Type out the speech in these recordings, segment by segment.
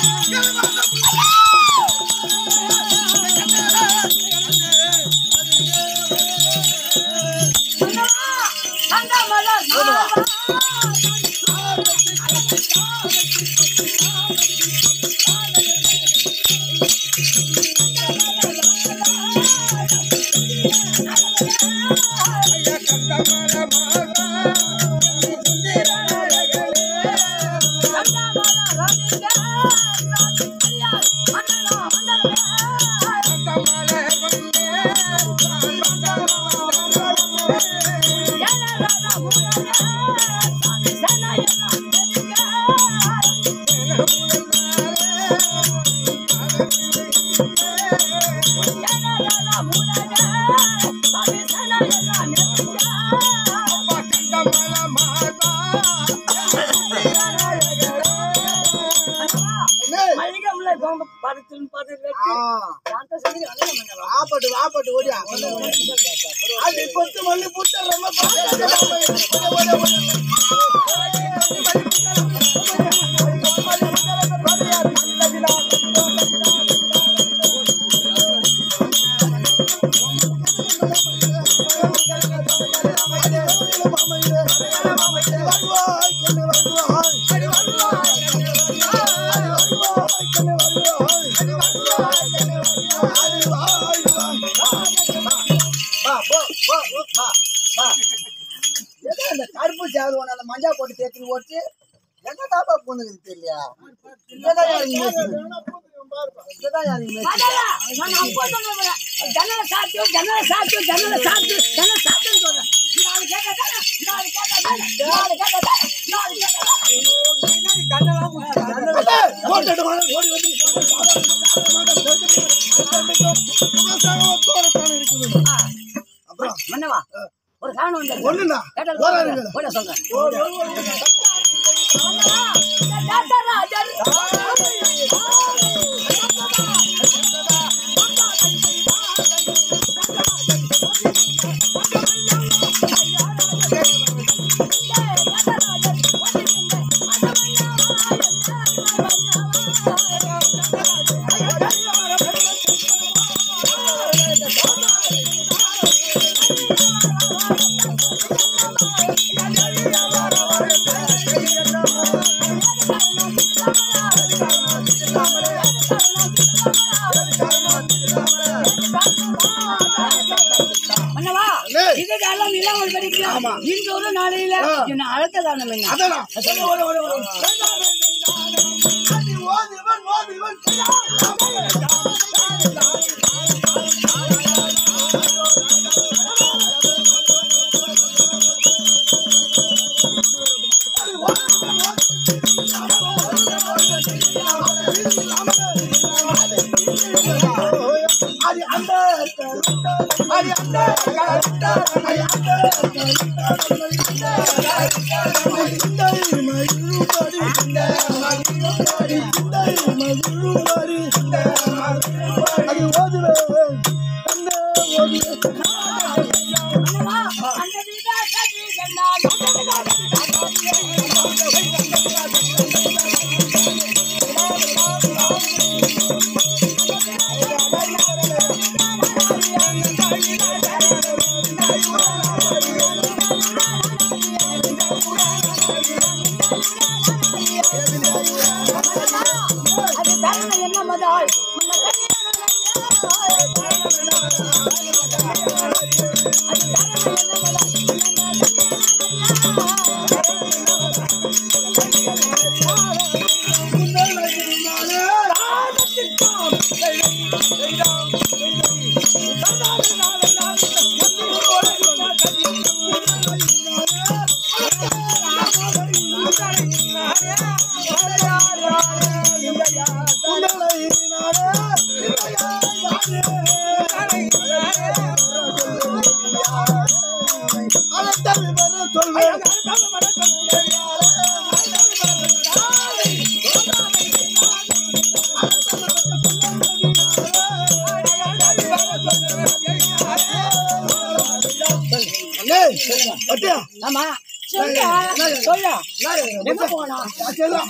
ஆப்பட்டு ஆப்பட்டு ஓடியா அது கொத்து மல்லி புத்த ரொம்ப அந்த கருப்பு சேவல் ஒண்ணு அந்த மஞ்சா போட்டு தேய்ச்சி ஓடிச்சு எங்க தாப்பா பூந்துக்குது தெரியலையா இங்கதான் யாரும் மேய்ச்சது. இங்கதான் யாரும் மேய்ச்சது. ஓடிட்டு வாங்க, ஓடி வந்து மன்னவா ஒரு காரணம் வந்து ஒண்ணுண்ணா கேட்டால் போறாருங்க போட சொல்றேன் ஓடு, ஓடு, ஓடு. மன்னவா அண்ணே. இதுக்கெல்லாம் இல்லாமல் படிக்கலாம் இன்று ஒரு நாளையில என்ன அழைத்த காரணம் என்ன அதானா? ஓடு, ஓடு, ஓடு, ஓடு. அது ஓடு, இவன் ஓடு, இவன் அது அந்த அது அந்த அது அந்த மன்னவா அந்த வீடா கட்டி அது காரணம் என்ன மதாள் ஆமா சொல்லு சொல்லு எங்க போனா சொல்லு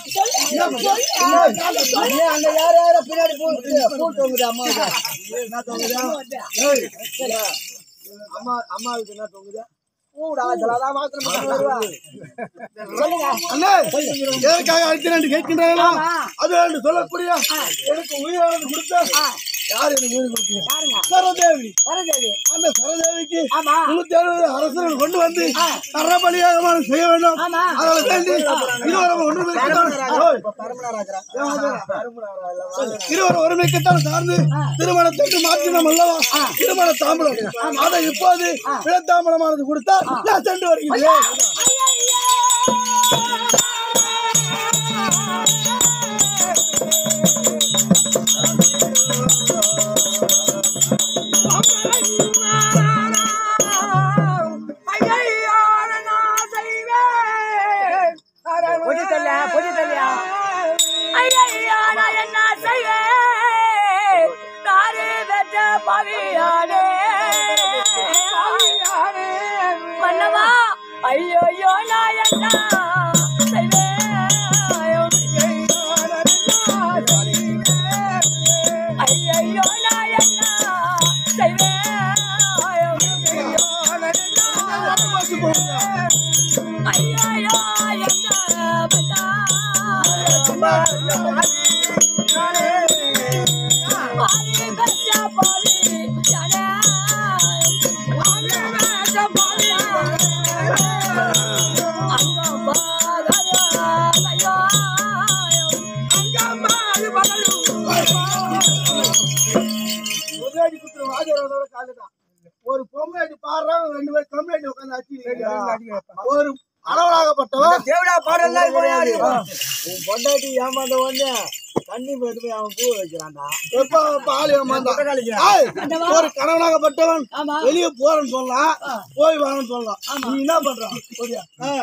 சொல்லு ஏன் அங்க யார் யாரோ பின்னாடி பூ- பூ தொங்குது அம்மாவுக்கு? என்ன தொங்குது? ஏய், அம்மா அம்மாவுக்கு என்ன தொங்குது? பூடா, இதெல்லாம் மாத்திரம் மட்டும் வருவா. சொல்லுங்க அண்ணே, எதற்காக அழைக்கிறேன் கேட்கின்றீர்களா ஆமா. அது என்று சொல்லக்கூடிய எனக்கு உயிரானது கொடுத்த யார் எனக்கு உயிர் கொடுத்தீங்க பாருங்க சரதேவி வரதேவி அந்த சரதேவிக்கு ஆமா முன்னூத்தி அறுபது அரசர்கள் கொண்டு வந்து தரபலியாக செய்ய வேண்டும் ஆமா. அதனால வேண்டி இருவரும் ஒன்றுமைக்கத்தான் ஓய், இப்ப பரமனார் ஆக்குறா. பரமனார் அல்லவா? இருவரும் ஒருமைக்கத்தான் சார்ந்து திருமணத்திற்கு மாற்றினோம் அல்லவா திருமண தாம்பலம் அதை இப்போது விழத்தாம்பலமானது கொடுத்தால் நான் சென்று வருகிறேன் பொடி தல்ல பொடி தல்லியா ஐயா நான் என்ன செய்வேன் நாரு பெற்ற பவியானே மன்னவா ஐயோ நான் என்ன செய்வேன் ஐயோ நான் என்ன செய்வேன் ஐயோ முதலாளி குத்துற வாஜரோட காலுதான் ஒரு பொம்மையாட்டி பாடுறாங்க ரெண்டு பேரும் கம்மியாட்டி உட்காந்து அச்சு ஒரு அளவலாகப்பட்டவன் தேவடா பாடலாம் கிடையாது உன் பொண்டாட்டி ஏமாந்த உடனே தண்ணி போயிட்டு போய் அவன் பூ வைக்கிறான்டா எப்ப பால் ஏமாந்தான் ஏய், ஒரு கணவனாகப்பட்டவன் ஆமா. வெளியே போறேன்னு சொல்லலாம் போய் வாங்கன்னு சொல்லலாம் நீ என்ன பண்றான் போடியா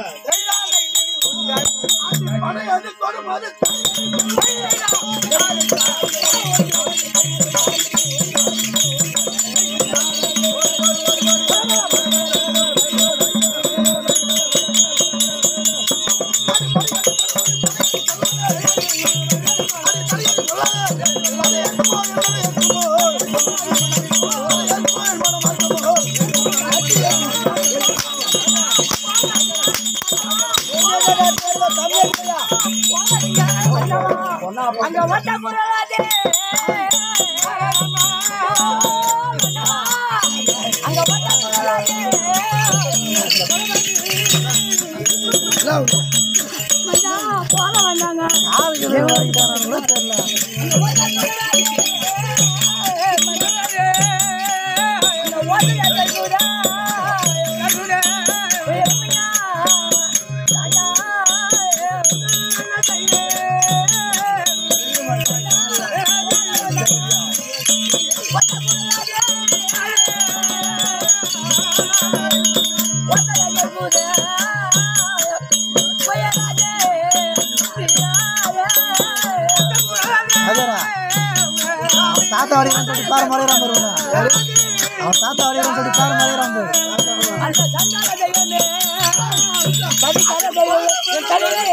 பணம் எது கொடுப்பது அங்க வட்ட குரலாதே அங்க வட்ட குரலாதே மச்சா போற வந்தாங்க தாத்தா வடிவம் சொல்லி பாரு மலையராம் வருவாங்க அவன் தாத்தா வடிவம் சொல்லி பாரு மலையராம் பாரு அந்த சந்தான தெய்வமே கடிக்காத தெய்வமே என் தலையிலே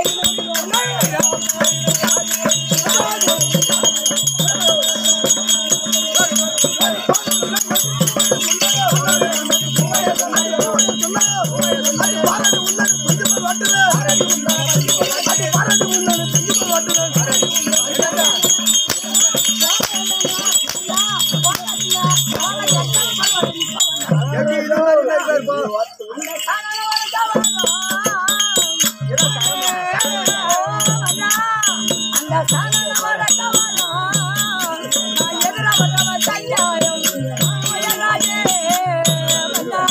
அந்த சாணன வர கவனம் நான் எதிர வந்தவ சஞ்சாயம் ராஜே வந்தா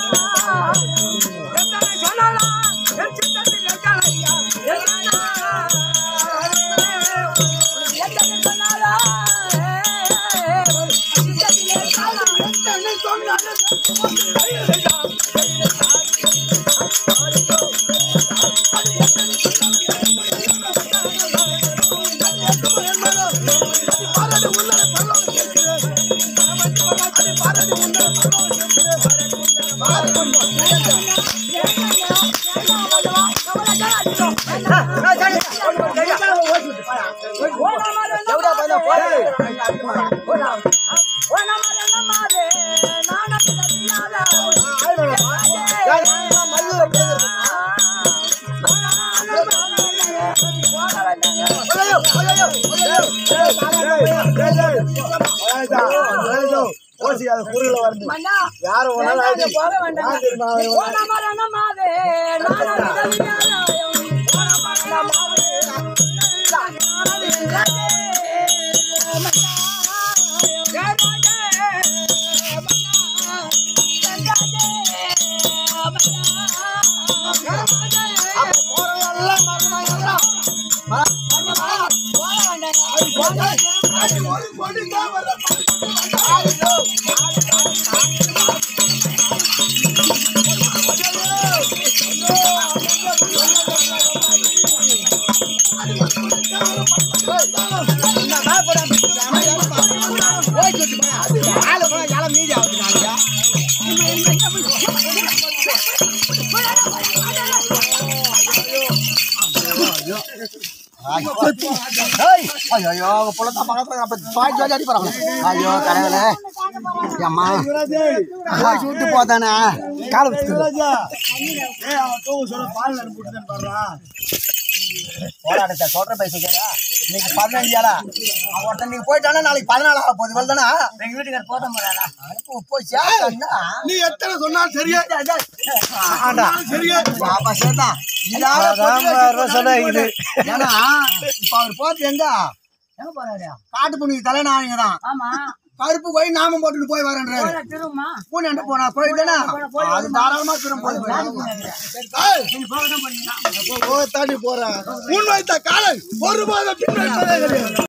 எத்தனை சொன்னாலும் என் சித்தத்தில் இருக்காளையா எத்தனை சொன்னாலும் சித்தத்தில் இருக்காளாம் எத்தனை சொன்னாலும் எவ்வளோ பையனா போய் ஓசி அது குறுகல வருது யாரும் ஒரு நாள் ஆயிடுச்சு. யார் தெரியுமா அவன்? அப்ப போறவன் எல்லாம் மரணம் எல்லாம். அது ஒரு கொடி தான் வர ஏய், ஐயோ புள்ளத்தான் பக்கத்துல அப்ப பாய்ச்சி வச்சு அடி போறாங்க ஐயோ கடவுளே அம்மா போய் சுட்டு போதானே கால போராட்டத்தை சொல்ற பைசா கேளா இன்னைக்கு பதினஞ்சு ஏழா அவன் ஒருத்தன் நீங்க போயிட்டானா நாளைக்கு பதினாலு ஆக போகுது இவ்வளவுதானா எங்க வீட்டுக்கார போத போறாரா அனுப்பு போய் சேர்த்தா நீ எத்தனை சொன்னாலும் சரியா ஆண்டா சரியா பாப்பா சேர்த்தான் இதால பொண்ணு வச்சு போட்டாங்க. ஏன்னா இப்ப அவர் போறது எங்க எங்க போறாரு காட்டு புண்ணிக்கு தலைநாயங்க தான் ஆமா கருப்பு போய் நாமம் போட்டுட்டு போய் வரேன்றாரு போனா திரும்பமா பூனை என்ன போனா போயிட்டேனா அது தாராளமா திரும்ப போய் தாண்டி போற முன் வைத்த காலை ஒருபோதும் பின் வைப்பதே கிடையாது